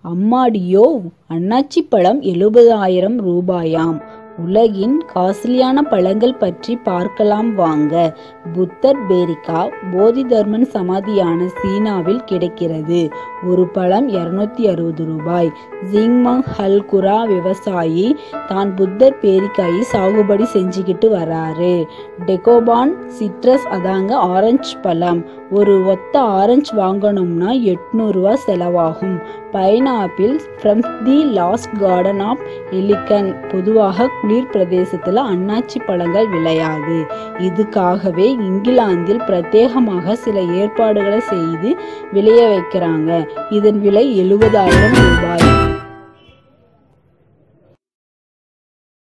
அம்மாடியோ அன்னாச்சி பழம் எழுபதாயிரம் ரூபாயாம் உலகின் காஸ்ட்லியான பழங்கள் பற்றி பார்க்கலாம் வாங்க புத்தர் பேரிக்கா போதி தர்மன் சமாதியான சீனாவில் கிடைக்கிறது ஒரு பழம் இருநூத்தி அறுபது ரூபாய் ஜிங்மங் ஹல்குரா விவசாயி தான் புத்தர் பேரிக்காயை சாகுபடி செஞ்சுக்கிட்டு வராரு டெகோபான் சிட்ரஸ் அதாங்க ஆரஞ்சு பழம் ஒரு ஒத்த ஆரஞ்சு வாங்கணும்னா எட்நூறுவா செலவாகும் pineapple from the lost garden of எலிகன் பொதுவாக குளிர் பிரதேசத்தில் அன்னாச்சி பழங்கள் விளையாது இதுக்காகவே இங்கிலாந்தில் பிரத்யேகமாக சில ஏற்பாடுகளை செய்து விளைய வைக்கிறாங்க இதன் விலை எழுபதாயிரம் ரூபாய்